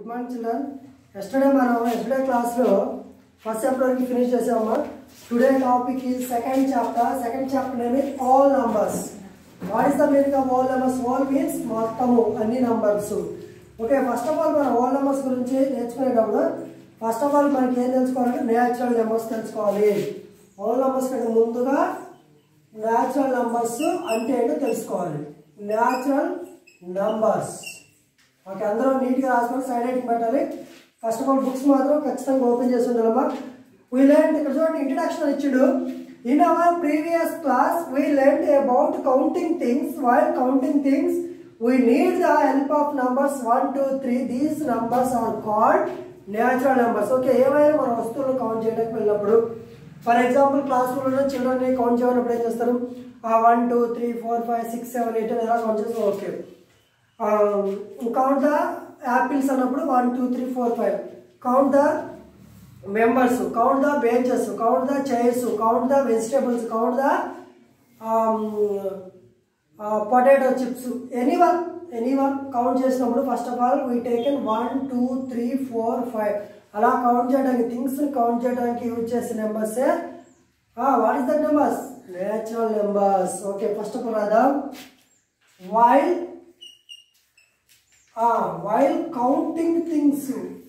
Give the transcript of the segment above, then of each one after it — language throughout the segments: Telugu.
గుడ్ మార్నింగ్ చిల్డ్రన్ ఎస్టర్డే మనం ఎస్టర్డే క్లాస్లో ఫస్ట్ చాప్టర్ వరకు ఫినిష్ చేసామా టుడే టాపిక్ ఈ second chapter second chapter name all numbers what is the meaning of all numbers all means మొత్తము అన్ని numbers okay first of all మనం ఆల్ నంబర్స్ గురించి నేర్చుకునేటప్పుడు ఫస్ట్ ఆఫ్ ఆల్ మనకి ఏం తెలుసుకోవాలంటే నేచురల్ నెంబర్స్ తెలుసుకోవాలి ఆల్ నంబర్స్ కంటే ముందుగా న్యాచురల్ నంబర్స్ అంటే ఏంటో తెలుసుకోవాలి న్యాచురల్ నంబర్స్ ఓకే అందరూ నీట్గా రాసుకొని సైడ్ రైటింగ్ పెట్టాలి ఫస్ట్ ఆఫ్ ఆల్ బుక్స్ మాత్రం ఖచ్చితంగా ఓపెన్ చేసి ఉండాలమ్మా వీ లెర్న్ ఇక్కడ చూడండి ఇంట్రడక్షన్ ఇచ్చాడు in our previous class we learn about counting things while counting things we need the help of numbers one two three these numbers are called natural numbers okay ఏమైనా మన వస్తువులు కౌంట్ చేయడానికి వెళ్ళినప్పుడు ఫర్ ఎగ్జాంపుల్ క్లాస్ రూమ్లో చిల్డ్రన్ని కౌంట్ చేయనప్పుడు ఏం చేస్తారు one two three four five six seven eight అని ఎలా కౌంట్ చేస్తారు ఓకే కౌంట్ ద యాపిల్స్ అన్నప్పుడు one two three four five count the members count the benches count the chairs count the vegetables count the potato chips any one any one count చేసినప్పుడు first of all we taken one two three four five అలా కౌంట్ చేయడానికి థింగ్స్ కౌంట్ చేయడానికి యూజ్ చేసే నెంబర్సే what is the numbers natural numbers okay first of all రాదా while while counting things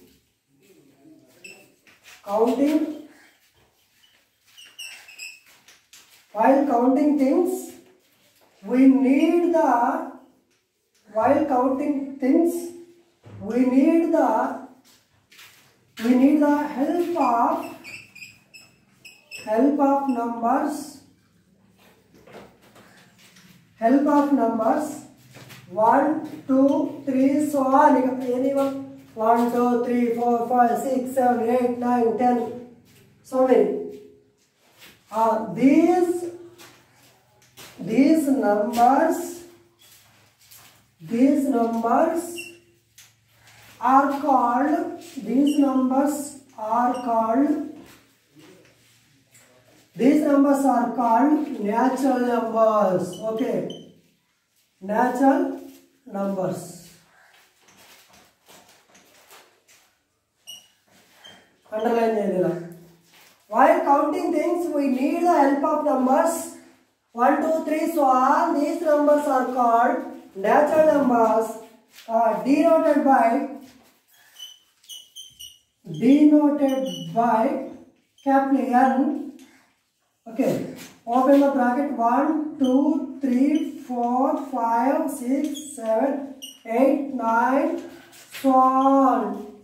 counting while counting things we need the while counting things we need the we need the help of help of numbers help of numbers one two three so on anyone one, two, three, four, five, six, seven, eight, nine, ten. So many. Uh, these these numbers these numbers are called these numbers are called these numbers are called natural numbers okay natural numbers underline చేయండి ఇలా while counting things we need the help of numbers one two three so all these numbers are called natural numbers denoted by denoted by capital N okay open the bracket 1 2 3 4 5 6 7 8 9 so on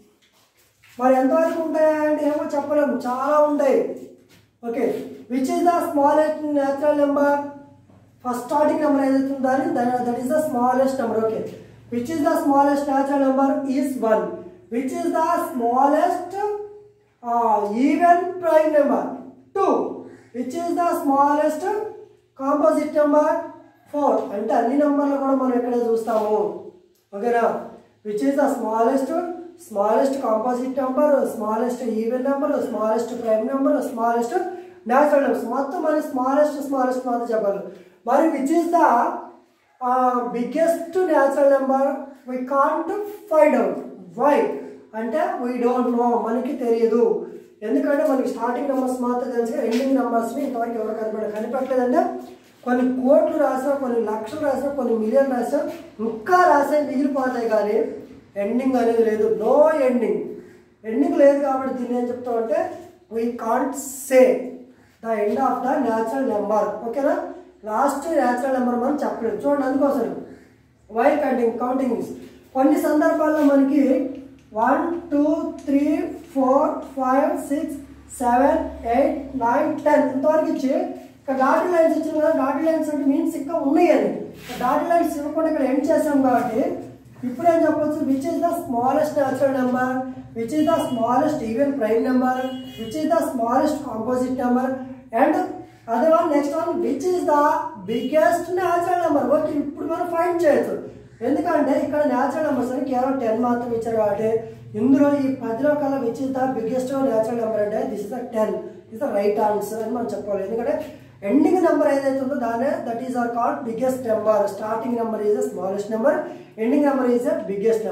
మరి ఎంతవరకు ఉంటాయంటే ఏమో చెప్పలేము చాలా ఉంటాయి okay which is the smallest natural number first starting number ఏదైతే ఉందో that is the smallest number okay which is the smallest natural number is one which is the smallest even prime number two which is the smallest composite number four అంటే అన్ని నెంబర్లు కూడా మనం ఇక్కడ చూస్తాము ఓకేనా which is the smallest smallest composite number smallest even number smallest prime number smallest natural numbers మొత్తం మరి స్మాలెస్ట్ స్మాలెస్ట్ మాత్రం చెప్పాలి మరి which is the biggest natural number we can't find out why అంటే వీ డోంట్ నో మనకి తెలియదు ఎందుకంటే మనకి స్టార్టింగ్ నెంబర్స్ మాత్రం తెలుసు ఎండింగ్ నెంబర్స్ని ఇంతవరకు ఎవరు కనిపెడ కనిపెట్టలేదంటే కొన్ని కోట్లు రాసినా కొన్ని లక్షలు రాసినా కొన్ని మిలియన్ రాసినా ఇంకా రాసే మిగిలిపోతాయి కానీ ఎండింగ్ అనేది లేదు నో ఎండింగ్ ఎండింగ్ లేదు కాబట్టి దీన్ని ఏం చెప్తామంటే we can't say the end of the natural number ఓకేనా లాస్ట్ న్యాచురల్ నెంబర్ మనం చెప్పలేదు చూడండి అందుకోసం వైల్ కౌంటింగ్ కౌంటింగ్ కొన్ని సందర్భాల్లో మనకి one two three four five six seven eight nine ten ఇంతవరకు ఇచ్చి ఇక్కడ డాటరీ లైన్స్ ఇచ్చిన కదా డాటరీ లైన్స్ అంటే మీన్స్ ఇంకా ఉన్నాయని డాటరీ లైన్స్ ఇవ్వకుండా ఇక్కడ ఎండ్ చేసాం కాబట్టి ఇప్పుడు ఏం చెప్పొచ్చు which is the smallest natural number which is the smallest even prime number which is the smallest composite number and అదే one next one which is the biggest natural number okay ఇప్పుడు మనం ఫైండ్ చేయొచ్చు ఎందుకంటే ఇక్కడ న్యాచురల్ నెంబర్స్ అని కేవలం టెన్ మాత్రం ఇచ్చారు కాబట్టి ఇందులో ఈ పదిలో కల్లా which is the biggest natural number అంటే this is the ten is the right answer అని మనం చెప్పాలి ఎందుకంటే ఎండింగ్ నెంబర్ ఏదైతే ఉందో దానే that is are called biggest number starting number is the smallest number ending number is the biggest number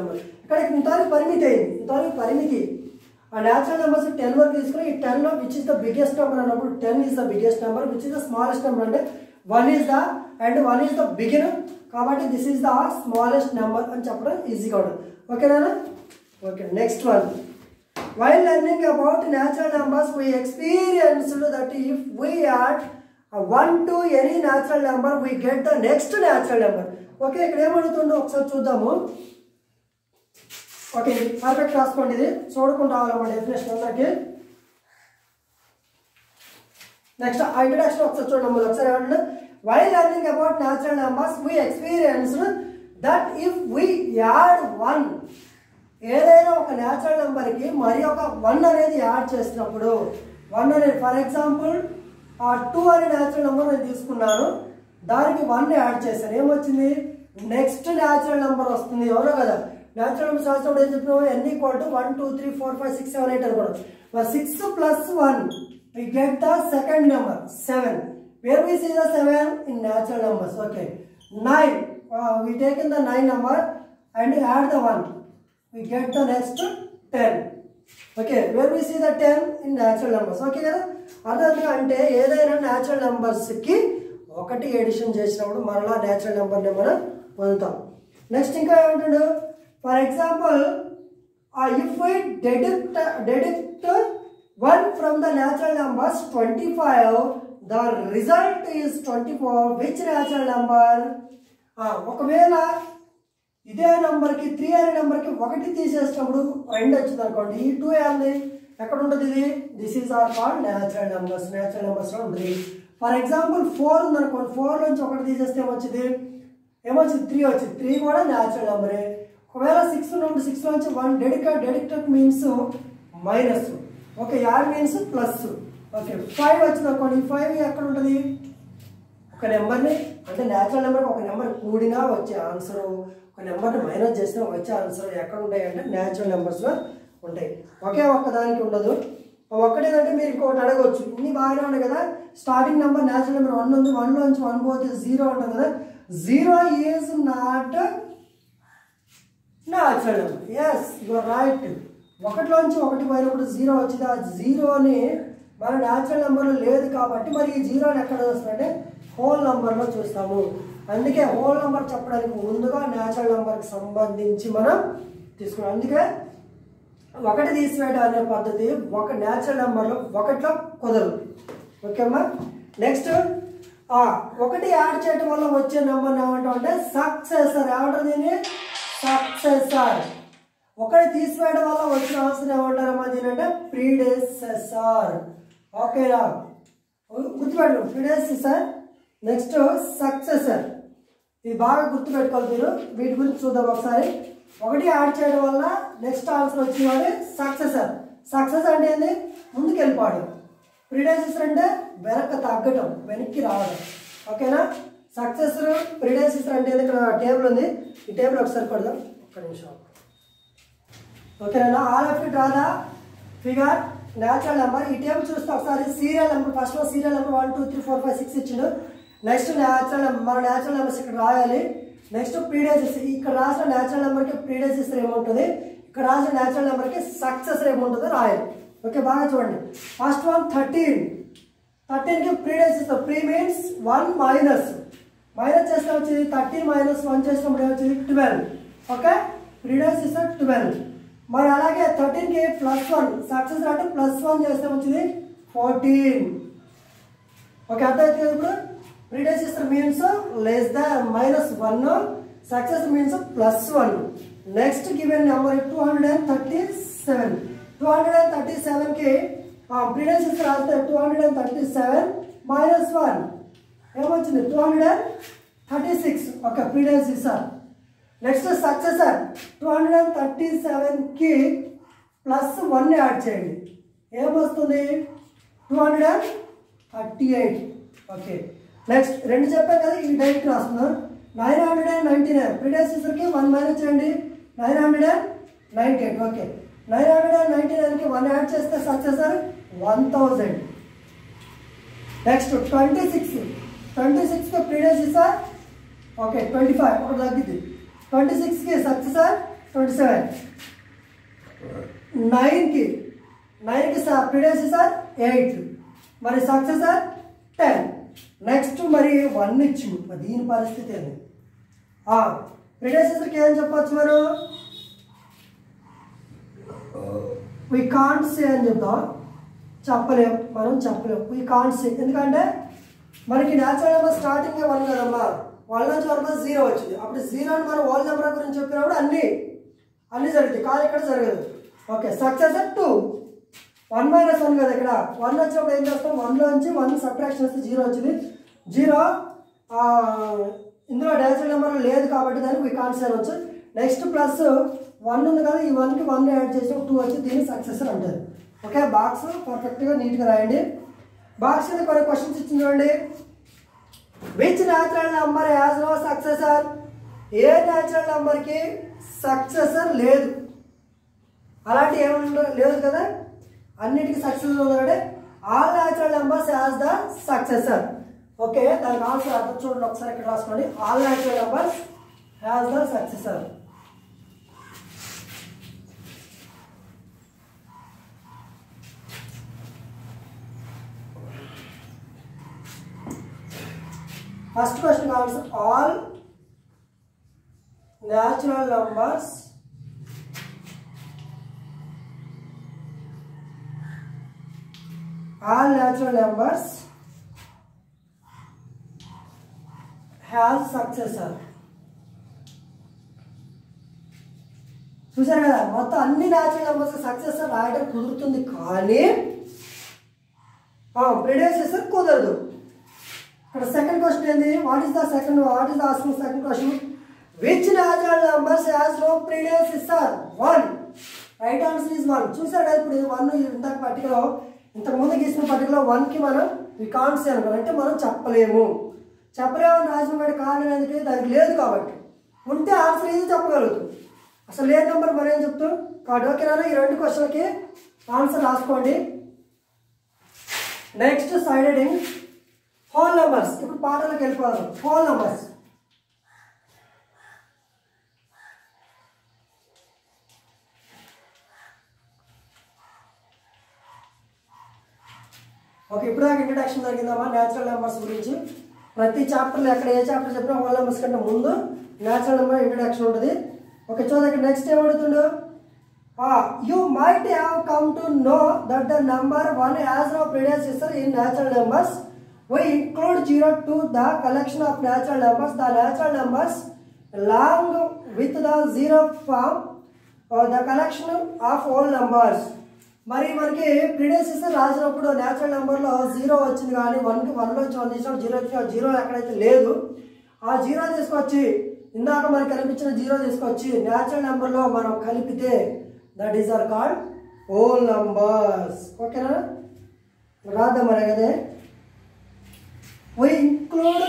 ఇక్కడ ఇంతవరకు పరిమితి అయింది ఇంతవరకు పరిమితి ఆ న్యాచురల్ నెంబర్స్ టెన్ వరకు తీసుకుని ఈ టెన్లో which is the biggest number అన్నప్పుడు ten is the biggest number which is the smallest number అంటే one is the and one is the begin కాబట్టి this is the smallest number అని చెప్పడం ఈజీగా ఉంటుంది ఓకేనా okay next one While learning about natural numbers, we experienced that if we add a 1 to any natural number, we get the next natural number. Okay ఇక్కడ ఏమడుగుతుందో ఒకసారి చూద్దాము ఓకే పర్ఫెక్ట్ రాసుకోండి ఇది చూడకుండా రావాలన్నమాట డెఫినేషన్ అందరికి నెక్స్ట్ ఆ ఇంట్రడక్షన్ ఒకసారి చూడండి ముందు ఒకసారి ఏమంటే while learning about natural numbers we experience that if we add one ఏదైనా ఒక న్యాచురల్ నెంబర్కి మరి ఒక వన్ అనేది యాడ్ చేసినప్పుడు వన్ అనేది ఫర్ ఎగ్జాంపుల్ ఆ టూ అనే న్యాచురల్ నెంబర్ నేను తీసుకున్నాను దానికి వన్ యాడ్ చేశాను ఏమొచ్చింది నెక్స్ట్ న్యాచురల్ నెంబర్ వస్తుంది ఎవరో కదా న్యాచురల్ నెంబర్ రాసినప్పుడు ఏం చెప్పినాము N equal to one two three four five six seven eight అనుకోవడం మరి six plus one we get the second number 7 where we see the 7 in natural numbers okay 9 uh, we take in the 9 number and add the 1 we get the next 10 okay where we see the 10 in natural numbers okay కదా అర్థం అంటే ఏదైనా న్యాచురల్ నెంబర్స్కి ఒకటి ఎడిషన్ చేసినప్పుడు మరలా న్యాచురల్ నెంబర్ని మనం పొందుతాం నెక్స్ట్ ఇంకా ఏమంటాడు for example if we deduct deduct 1 from the natural numbers 25 the result is 24 which natural number ఆ, ఒకవేళ ఇదే నంబర్కి త్రీ అనే నెంబర్కి ఒకటి తీసేసినప్పుడు రెండు వచ్చింది అనుకోండి ఈ టూ ఏంది ఎక్కడ ఉంటుంది ఇది this is are called natural numbers natural నెంబర్స్లో ఉంటుంది ఫర్ ఎగ్జాంపుల్ ఫోర్ ఉందనుకోండి ఫోర్ నుంచి ఒకటి తీసేస్తే ఏమొచ్చింది ఏమొచ్చింది త్రీ వచ్చింది త్రీ కూడా న్యాచురల్ నెంబరే ఒకవేళ సిక్స్ ఉన్నప్పుడు సిక్స్ నుంచి వన్ డెడిక deducted means minus okay add means plus okay five వచ్చింది అనుకోండి ఫైవ్ ఎక్కడ ఉంటుంది ఒక నెంబర్ని అంటే న్యాచురల్ నెంబర్కి ఒక నెంబర్ కూడినా వచ్చే ఆన్సర్ ఒక నెంబర్ని మైనస్ చేసినా వచ్చే ఆన్సర్ ఎక్కడ ఉంటాయి అంటే న్యాచురల్ నెంబర్స్లో ఉంటాయి ఒకే ఒక్క దానికి ఉండదు ఒక్కటేదంటే మీరు ఇంకొకటి అడగవచ్చు ఇన్ని బాగానే ఉన్నాయి కదా starting number natural number one ఉంది వన్లో నుంచి వన్ పోతే జీరో ఉంటుంది కదా zero is not natural number yes your right ఒకటిలోంచి ఒకటి పోయినప్పుడు జీరో వచ్చింది ఆ జీరోని మన న్యాచురల్ నెంబర్లో లేదు కాబట్టి మరి ఈ జీరోని ఎక్కడ చూస్తామంటే హోల్ నెంబర్లో చూస్తాము అందుకే హోల్ నెంబర్ చెప్పడానికి ముందుగా న్యాచురల్ నెంబర్కి సంబంధించి మనం తీసుకున్నాం అందుకే ఒకటి తీసివేయడం అనే పద్ధతి ఒక న్యాచురల్ నెంబర్లో ఒకటిలో కుదరదు ఓకేమ్మా నెక్స్ట్ ఒకటి యాడ్ చేయడం వల్ల వచ్చే నెంబర్ ఏమంటాం అంటే సక్సెసర్ ఏమంటారు దీన్ని సక్సెసర్ ఒకటి తీసివేయడం వల్ల వచ్చిన ఆన్సర్ ఏమంటారమ్మా దీని అంటే ప్రీడెసెసర్ ఓకేనా గుర్తుపెట్టు ప్రీడెసెసర్ నెక్స్ట్ సక్సెసర్ ఇది బాగా గుర్తుపెట్టుకోవాలి మీరు వీటి గురించి చూద్దాం ఒకసారి ఒకటి యాడ్ చేయడం వల్ల నెక్స్ట్ ఆన్సర్ వచ్చిన వాడే సక్సెసర్ సక్సెస్ అంటే ఏంది ముందుకు వెళ్ళిపోవడం ప్రిడెసెసర్ అంటే వెనక్కి తగ్గటం వెనక్కి రావడం ఓకేనా సక్సెసర్ ప్రిడెసెసర్ అంటే ఏంది? ఇక్కడ టేబుల్ ఉంది ఈ టేబుల్ ఒకసారి కొడదాం ఒక్క నిమిషం ఓకేనా ఆల్ ఆఫ్ ఇట్ రాదా ఫిగర్ న్యాచురల్ నెంబర్ ఈ టేబుల్ చూస్తే ఒకసారి సీరియల్ నెంబర్ ఫస్ట్లో serial number one two three four five six ఇచ్చిండు నెక్స్ట్ న్యాచురల్ నెంబర్ మన న్యాచురల్ నెంబర్స్ ఇక్కడ రాయాలి నెక్స్ట్ ప్రీడేసెస్ ఇక్కడ రాసిన న్యాచురల్ నెంబర్కి ప్రీడేసెస్ ఏముంటుంది ఇక్కడ రాసిన న్యాచురల్ నెంబర్కి సక్సెస్ ఏముంటుందో రాయాలి ఓకే బాగా చూడండి ఫస్ట్ వన్ థర్టీన్ థర్టీన్కి predecessor pre means one minus minus చేస్తే వచ్చేది థర్టీన్ మైనస్ వన్ చేసినప్పుడు ఏమొచ్చింది ట్వెల్వ్ ఓకే ప్రీడేసెస్ ట్వెల్వ్ మరి అలాగే థర్టీన్కి ప్లస్ వన్ సక్సెస్ అంటే ప్లస్ వన్ చేస్తే వచ్చింది ఫోర్టీన్ ఓకే అర్థమైతే ఇప్పుడు predecessor means less the minus one success means plus one next given number two hundred and thirty seven two hundred and thirty సెవెన్కి ప్రీడెసిస్టర్ రాస్తే two hundred and thirty seven minus one ఏమొచ్చింది two hundred and thirty six okay predecessor next successor two hundred and thirty సెవెన్కి ప్లస్ వన్ యాడ్ చేయండి ఏమొస్తుంది two hundred and thirty eight okay next రెండు చెప్పాను కదా ఈ డైరెక్ట్ రాస్తున్నాను nine hundred and ninety nine ప్రిడెసిసర్కి వన్ మైనస్ చేయండి nine hundred and ninety eight okay nine hundred and ninety నైన్కి వన్ యాడ్ చేస్తే successor one thousand next twenty six twenty సిక్స్కి ప్రీడెసిసర్ ఓకే ట్వంటీ ఫైవ్ ఒకటి తగ్గింది ట్వంటీ సిక్స్కి సక్సెసర్ ట్వంటీ సెవెన్ నైన్కి నైన్కి సార్ ప్రిడేసి సార్ ఎయిట్ మరి సక్సెసర్ టెన్ నెక్స్ట్ మరి వన్ ఇచ్చింది మరి దీని పరిస్థితి ఏంది ప్రిడేసెసర్కి ఏం చెప్పొచ్చు మనం వీ కాంట్ సే అని చెప్దాం చెప్పలేం మనం చెప్పలేం వీ కాంట్ సే ఎందుకంటే మనకి న్యాచురల్ నెంబర్ స్టార్టింగ్ వన్ కదమ్మా వన్ నుంచి వరకు జీరో వచ్చింది అప్పుడు జీరో అని మనం ఓల్ నెంబర్ గురించి చెప్పినప్పుడు అన్నీ అన్నీ జరుగుతాయి కానీ ఇక్కడ జరగదు okay success two one minus one కదా ఇక్కడ వన్ వచ్చినప్పుడు ఏం చేస్తాం వన్లో నుంచి వన్ సబ్ట్రాక్షన్ వస్తే జీరో వచ్చింది జీరో ఇందులో న్యాచురల్ నెంబర్ లేదు కాబట్టి దానికి వీ కాంట్ సే వచ్చు నెక్స్ట్ ప్లస్ వన్ ఉంది కదా ఈ వన్కి వన్ యాడ్ చేసి టూ వచ్చి దీన్ని సక్సెసర్ అంటారు ఓకే బాక్స్ పర్ఫెక్ట్గా నీట్గా రాయండి బాక్స్ మీద కొన్ని క్వశ్చన్స్ ఇచ్చింది చూడండి which natural number has no successor ఏ న్యాచురల్ నెంబర్కి సక్సెసర్ లేదు అలాంటి ఏమన్నా లేదు కదా అన్నిటికీ సక్సెసర్ ఉంది all natural numbers has the successor okay దానికి ఆన్సర్ అర్థం చూడండి ఒకసారి ఇక్కడ రాసుకోండి all natural numbers has the successor first question answer all natural numbers all natural numbers has successor చూసారు కదా మొత్తం అన్ని న్యాచురల్ నెంబర్స్ సక్సెసర్ రాయడం కుదురుతుంది కానీ ప్రిడేసెసర్ కుదరదు ఇక్కడ సెకండ్ క్వశ్చన్ ఏంది what is the second what is the asking second question which natural numbers has no predecessor one right answer is one చూసారు కదా ఇప్పుడు వన్ ఇంతకు పట్టికలో ఇంతకు ముందు గీసిన పట్టికలో వన్కి మనం వి కాంట్ సే అనుకోం అంటే మనం చెప్పలేము చెప్పలేమని రాసిన వాడి కారణం ఎందుకు దానికి లేదు కాబట్టి ఉంటే ఆన్సర్ ఇది చెప్పగలుగుతాం అసలు లేని నెంబర్ మరి ఏం చెప్తాం కాబట్టి ఓకేనా ఈ రెండు క్వశ్చన్లకి ఆన్సర్ రాసుకోండి next side heading whole numbers ఇప్పుడు పాటలకు వెళ్ళిపోదాం హోల్ నెంబర్స్ ఓకే ఇప్పుడు దాకా ఇంట్రడక్షన్ జరిగిందమ్మా న్యాచురల్ నెంబర్స్ గురించి ప్రతి చాప్టర్లో ఎక్కడ ఏ చాప్టర్ చెప్పినా హోల్ నెంబర్స్ కంటే ముందు న్యాచురల్ నెంబర్ ఇంట్రడక్షన్ ఉంటుంది ఓకే చూడండి నెక్స్ట్ ఏమడుతుండు you might have come to know that the number one has no predecessor in natural numbers we include 0 to the collection of natural numbers the natural numbers along with the zero form uh, the collection of whole numbers మరి మనకి ప్రిడేసెసర్ రాసినప్పుడు న్యాచురల్ నెంబర్లో జీరో వచ్చింది కానీ వన్కి వన్లో వచ్చి వన్ తీసినప్పుడు జీరో వచ్చి ఆ జీరో ఎక్కడైతే లేదు ఆ జీరో తీసుకొచ్చి ఇందాక మనకి కనిపించిన జీరో తీసుకొచ్చి న్యాచురల్ నెంబర్లో మనం కలిపితే that is are called whole numbers ఓకేనా రాద్దాం మరి కదే we include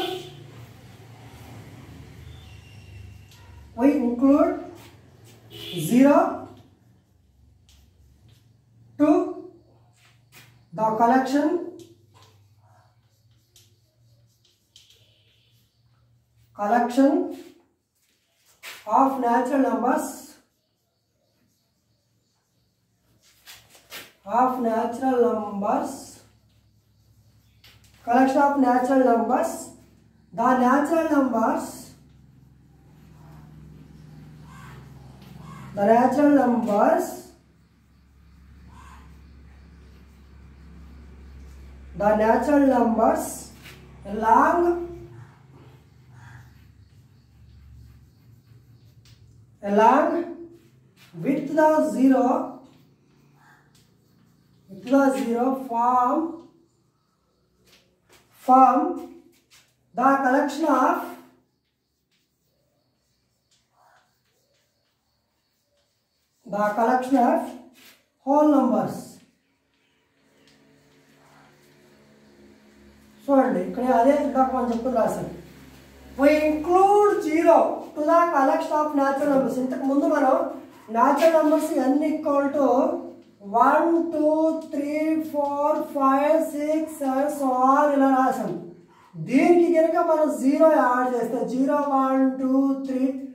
we include 0 to the collection collection of natural numbers of natural numbers collection of natural numbers the natural numbers the natural numbers the natural numbers along along with the zero with the zero form form the collection of the collection of whole numbers చూడండి ఇక్కడ అదే ఇందాక మనం చెప్పుకుని రాశాను why include zero to the collection of natural numbers ఇంతకు ముందు మనం న్యాచురల్ నెంబర్స్ ఎన్ని equal to one two three four five six seven so all ఇలా రాసాం దీనికి కనుక మనం జీరో యాడ్ చేస్తే zero one two three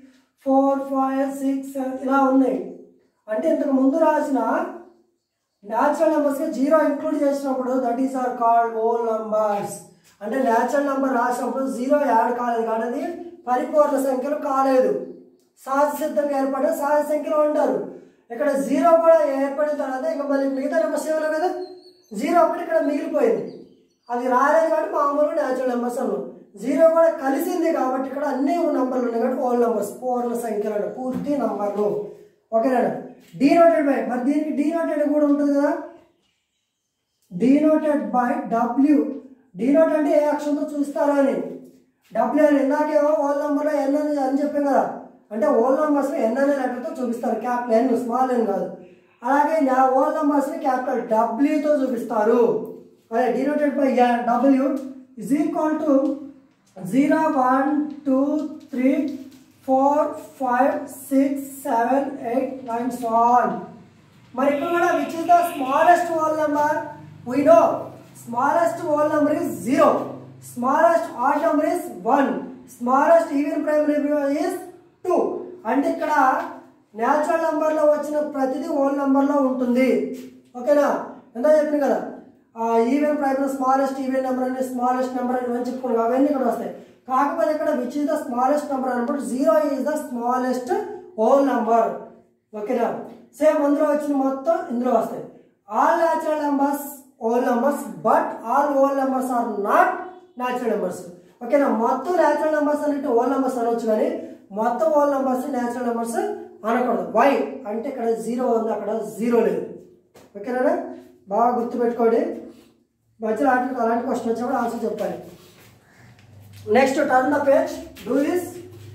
four five six seven ఇలా ఉన్నాయి అంటే ఇంతకు ముందు రాసిన న్యాచురల్ నెంబర్స్కి జీరో ఇంక్లూడ్ చేసినప్పుడు that is are called whole numbers అంటే న్యాచురల్ నెంబర్ రాసినప్పుడు జీరో యాడ్ కాలేదు కానీ అది పరిపూర్ణ సంఖ్యలు కాలేదు సహజ సిద్ధంగా ఏర్పడే సహజ సంఖ్యలో ఉంటారు ఇక్కడ జీరో కూడా ఏర్పడిన తర్వాత ఇంకా మళ్ళీ మిగతా నెంబర్స్ ఏమో కదా జీరో ఒకటి ఇక్కడ మిగిలిపోయింది అది రాలేదు కాబట్టి మామూలుగా న్యాచురల్ నెంబర్స్ అన్నాం జీరో కూడా కలిసింది కాబట్టి ఇక్కడ అన్ని నెంబర్లు ఉన్నాయి కాబట్టి ఓల్ నెంబర్స్ పూర్ణ సంఖ్యలు అంటే పూర్తి నంబర్లు ఓకేనా డీనోటెడ్ బై మరి దీనికి డీనోటెడ్ కూడా ఉంటుంది కదా డీనోటెడ్ బై డబ్ల్యూ డీనోట్ అంటే ఏ అక్షరంతో చూస్తారా అని డబ్ల్యూ అని ఇందాకేమో ఓల్ నెంబర్లో ఎన్ అని అని చెప్పాం కదా అంటే ఓల్ నెంబర్స్ని ఎన్ అనే లెటర్తో చూపిస్తారు క్యాపిటల్ ఎన్ స్మాల్ ఎన్ కాదు అలాగే నా ఓల్ నెంబర్స్ని క్యాపిటల్ డబ్ల్యూతో చూపిస్తారు అదే denoted by W is equal to zero one two three four five six seven eight nine సాన్ మరి ఇక్కడ కూడా which is the smallest whole number we know smallest whole number is zero smallest odd number is one smallest even primary is two అంటే ఇక్కడ న్యాచురల్ నెంబర్లో వచ్చిన ప్రతిదీ హోల్ నెంబర్లో ఉంటుంది ఓకేనా ఎంత చెప్పింది కదా even primary smallest even number అని స్మాలెస్ట్ నెంబర్ అని మనం చెప్పుకున్నాం అవన్నీ ఇక్కడ వస్తాయి కాకపోతే ఇక్కడ which is the smallest number అన్నప్పుడు zero is the smallest whole number ఓకేనా సేమ్ అందులో వచ్చిన మొత్తం ఇందులో వస్తాయి all natural numbers whole numbers but all whole numbers are not natural numbers ఓకేనా మొత్తం న్యాచురల్ నెంబర్స్ అంటే హోల్ నెంబర్స్ అనొచ్చు కానీ మొత్తం హోల్ నెంబర్స్ న్యాచురల్ నెంబర్స్ అనకూడదు వై అంటే ఇక్కడ జీరో ఉంది అక్కడ జీరో లేదు ఓకేనా బాగా గుర్తుపెట్టుకోండి మధ్యలో ఆటలకు అలాంటి క్వశ్చన్ వచ్చినప్పుడు ఆన్సర్ చెప్పాలి next turn the page do this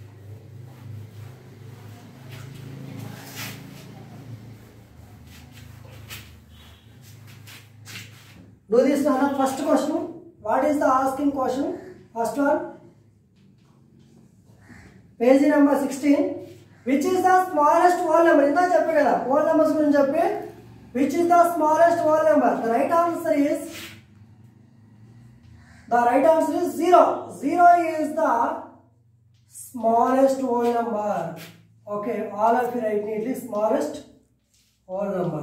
Do this Nana. First question. What is the asking question? First one. Page number 16. Which is the smallest whole number? ఇందా చెప్పే కదా whole numbers గురించి చెప్పి which is the smallest whole number? The right answer is the right answer is zero. Zero is the smallest whole number. Okay, all of you write neatly smallest whole number.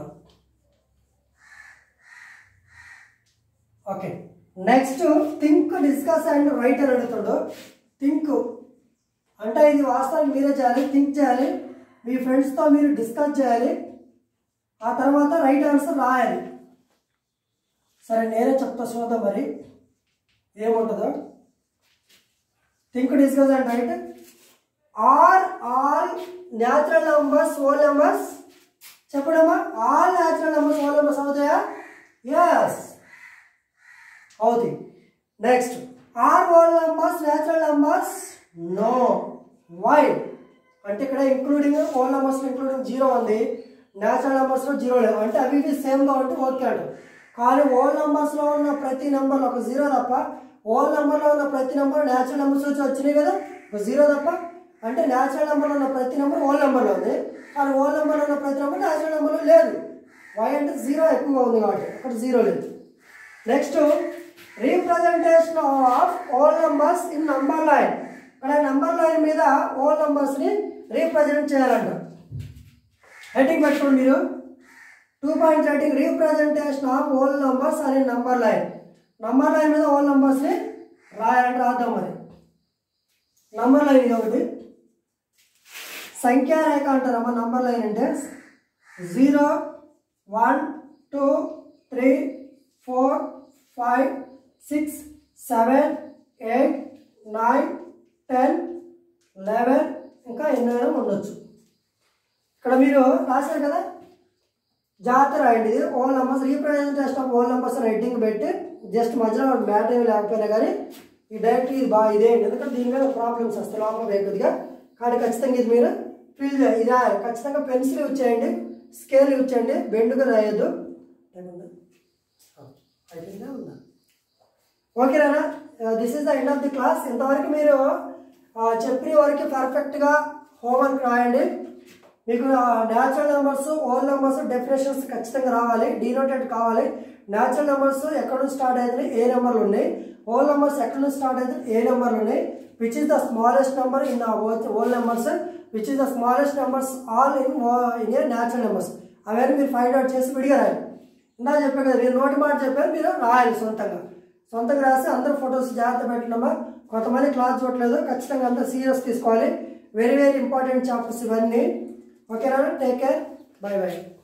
Okay next think discuss and write అని అడుగుతాడు థింక్ అంటే ఇది వాస్తవానికి మీరే చేయాలి థింక్ చేయాలి మీ ఫ్రెండ్స్తో మీరు డిస్కస్ చేయాలి ఆ తర్వాత రైట్ ఆన్సర్ రాయాలి సరే నేనే చెప్తా చూద్దాం మరి ఏముంటుందో think discuss and write are all natural numbers whole numbers చెప్పడమ్మా all natural numbers whole numbers అవుతాయా ఎస్ అవుతాయి next are whole numbers natural numbers no why అంటే ఇక్కడ including whole numbers including zero ఉంది న్యాచురల్ నెంబర్స్లో జీరో లేదు అంటే అవి ఇవి సేమ్గా ఉంటే ఓకే అంట కానీ ఓల్ నెంబర్స్లో ఉన్న ప్రతి నెంబర్ ఒక జీరో తప్ప ఓల్ నెంబర్లో ఉన్న ప్రతి నెంబర్ న్యాచురల్ నెంబర్స్ వచ్చి వచ్చినాయి కదా ఒక జీరో తప్ప అంటే న్యాచురల్ నెంబర్లో ఉన్న ప్రతి నెంబర్ ఓల్ నెంబర్లో ఉంది కానీ ఓల్ నెంబర్లో ఉన్న ప్రతి నెంబర్ న్యాచురల్ నెంబర్లో లేదు వై అంటే జీరో ఎక్కువగా ఉంది కాబట్టి అక్కడ జీరో లేదు next representation of whole numbers in number line ఇక్కడ నంబర్ లైన్ మీద ఓల్ నంబర్స్ని రీప్రజెంట్ చేయాలంట హెడ్డింగ్ పెట్టుకోండి మీరు two point heading representation of whole numbers అనే నంబర్ లైన్ నంబర్ లైన్ మీద ఓల్ నంబర్స్ని రాయాలంటే రాద్దాం మరి నంబర్ లైన్ ఇది ఒకటి సంఖ్యారేఖ అంటారమ్మా నంబర్ లైన్ అంటే zero one two three four five six seven eight nine ten eleven ఇంకా ఎన్నైనా ఉండొచ్చు ఇక్కడ మీరు రాశారు కదా జాతర రాయండి ఇది whole numbers representation of whole numbers heading పెట్టి జస్ట్ మధ్యలో మ్యాటర్ ఏమి లేకపోయినా కానీ ఈ డైరెక్ట్ ఇది బాగా ఇదే ఎందుకంటే దీని మీద ప్రాబ్లమ్స్ వస్తాయి లోపల వేయకొద్దిగా కానీ ఖచ్చితంగా ఇది మీరు ఫిల్ చేయాలి ఇది రాయాలి ఖచ్చితంగా పెన్సిల్ యూజ్ చేయండి స్కేల్ యూజ్ చేయండి బెండుగా రాయొద్దు ఏముంది అయిపోయిందా ఉందా ఓకేనా this is the end of the class ఇంతవరకు మీరు ఆ, చెప్పిన వరకు పర్ఫెక్ట్గా హోంవర్క్ రాయండి మీకు natural numbers whole numbers definitions ఖచ్చితంగా రావాలి డీనోటెడ్ కావాలి న్యాచురల్ నెంబర్స్ ఎక్కడ నుంచి స్టార్ట్ అవుతున్నాయి ఏ నెంబర్లు ఉన్నాయి ఓల్ నెంబర్స్ ఎక్కడ నుంచి స్టార్ట్ అవుతున్నాయి ఏ నెంబర్లు ఉన్నాయి which is the smallest number in whole numbers which is the smallest numbers all in in a natural numbers అవన్నీ మీరు ఫైండ్ అవుట్ చేసి విడిగా రాయాలి ఇందా చెప్పారు కదా మీరు నోటి మాట చెప్పారు మీరు రాయాలి సొంతంగా సొంతంగా రాసి అందరూ ఫొటోస్ జాగ్రత్త పెట్టినమ్మా కొంతమంది క్లాస్ చూడలేదు ఖచ్చితంగా అందరూ సీరియస్ తీసుకోవాలి వెరీ వెరీ ఇంపార్టెంట్ చాప్టర్స్ ఇవన్నీ ఓకేనా టేక్ కేర్ బై బై